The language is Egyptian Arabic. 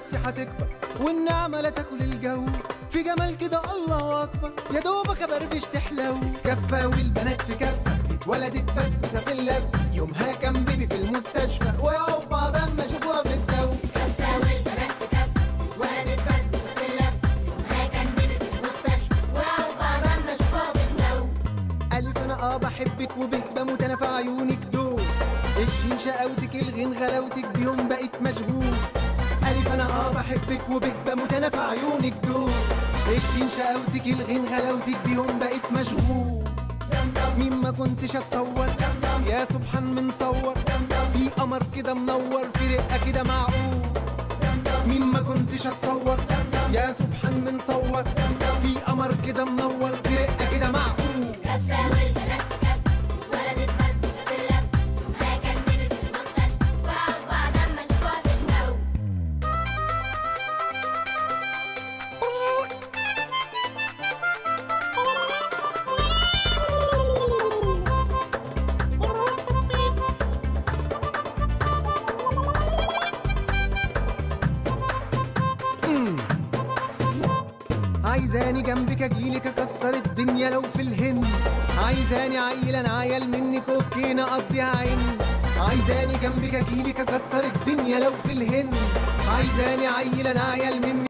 حبيبتي هتكبر والنعمة لا تاكل الجو في جمال كده الله اكبر يا دوبك ابربش تحلو في كفة والبنات في كفة اتولدت بسبوسة في اللف يومها كان بيبي في المستشفى ويقعوا بعض اما شافوها في الجو كفة والبنات في كفة اتولدت بسبوسة في اللف يومها كان بيبي في المستشفى وقعوا بعض اما شافوها في الجو ألف أنا آه بحبك وبه بموت أنا في عيونك دول الشين شقاوتك الغين غلاوتك بيهم بقيت مشغول ألف أنا آه بحبك وبه بموت أنا في عيونك دول الشين شقاوتك الغين غلاوتك بيهم بقيت مشغول مين ما كنتش اتصور يا سبحان من صور في قمر كده منور في رقه كده معقول مين ما كنتش اتصور يا سبحان من صور في قمر كده منور في رقه كده معقول كفة والبنات في كفة اتولدت بسبوسة في اللف يومها كان بيبي في المستشفى وقعوا بعض اما شافوها في الجو عايزاني جنبك اجيلك اكسر الدنيا لو في الهند عايزاني عيل انا عيل منك اوكي نقضيها عين عايزاني جنبك اجيلك اكسر الدنيا لو في الهند عايزاني عيل انا عيل منك